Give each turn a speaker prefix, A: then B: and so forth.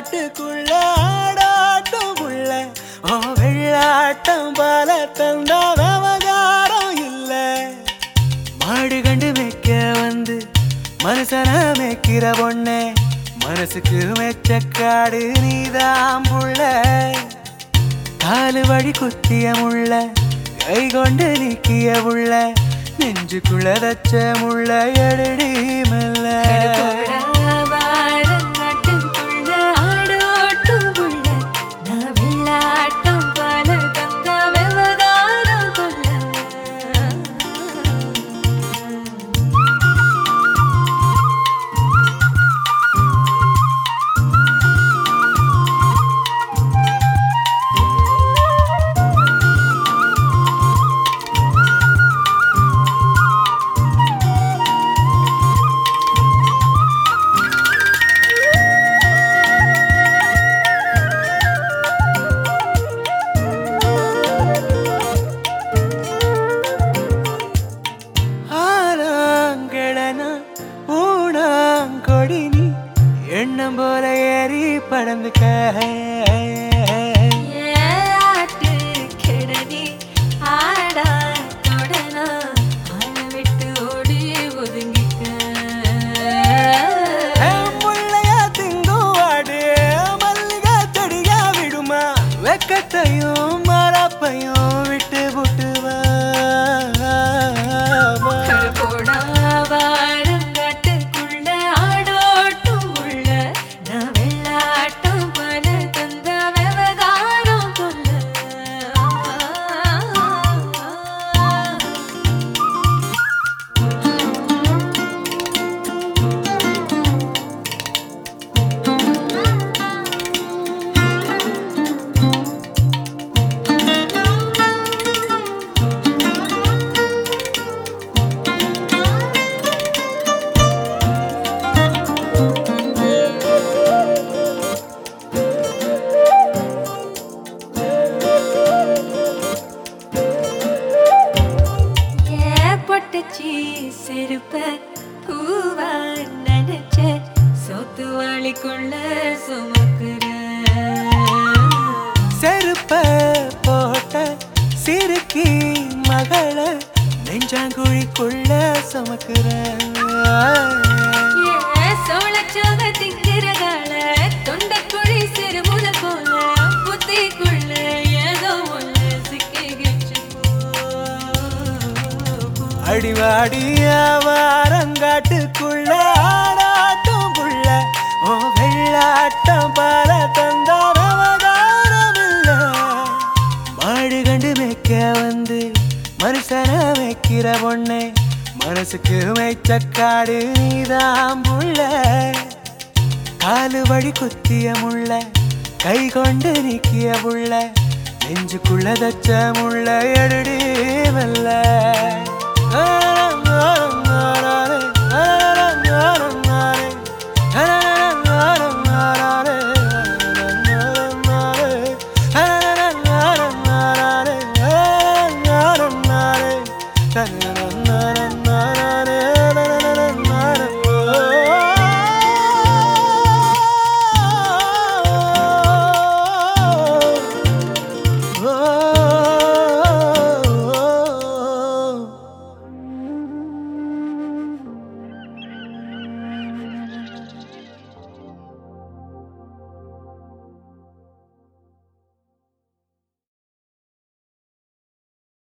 A: காட்டுக்குள்ள ஆடாட்டம் உள்ள ஓ வெள்ளாட்டம் பல தந்த விவகாரம் இல்ல மாடு கண்டு மேய்க்க வந்து மனுஷன மேய்க்கிற பொண்ணே மனசுக்கு மெச்சக்காடு நீதான் புள்ள காலு வழி குத்திய முள்ள கை கொண்டு நீக்கிய முள்ள நெஞ்சுக்குள்ள தச்ச முள்ள எடுடி மெல்ல
B: வாரங்காட்டுக்குள்ள ஆடோட்டும் புள்ள நான் வெள்ளாட்டம் பல தந்த விவகாரம் கொள்ள
A: ஆனாங்கடனா ஊனாங்கொடி நீ எண்ணம் போல ஏறி படந்துக்க
B: ஆட்டு கெடடி ஆடா தொடனா ஆள விட்டு ஓடி ஒதுங்கிக்க
A: முள்ளையா திங்குவாடு மல்லிகை செடியா விடுமா வெக்கத்தையும் மரப்பையும் விட்டு புட்டுவா
B: போடா வாரங்காட்டுக்குள்ள ஆடோட்டும் உள்ள நான் வெள்ளாட்டம் பல தந்த விவகாரம் கொள்ள ஏற்பட்டுச்சு செருப்ப பூவா நினைச்ச சொத்து வாளிக்குள்ள சுமக்குற
A: செருப்ப போட்ட சிறுக்கி மகள நெஞ்சாங்குழிக்குள்ள சுமக்குற
B: சோழச்சோக திங்கிறகால தொண்டைக்குழி சிறுமுத போல புத்திக்குள்ள ஏதோ ஒண்ணு சிக்கிக்கிச்சு போ
A: அடிவாடிய வாரங்காட்டுக்குள்ள ஆடாட்டும் புள்ள ஓ வெள்ளாட்டம் பல தந்தாரம் இல்ல மாடு கண்டு மேய்க்க வந்து மனுஷன மேய்க்கிற பொண்ணே மனசுக்கு மேய்ச்சக்காடு நீதான் புள்ள காலு வழி குத்திய முள்ள கை கொண்டு நீக்கிய புள்ள நெஞ்சுக்குள்ள தச்ச முள்ள எடுடி மெல்ல na na na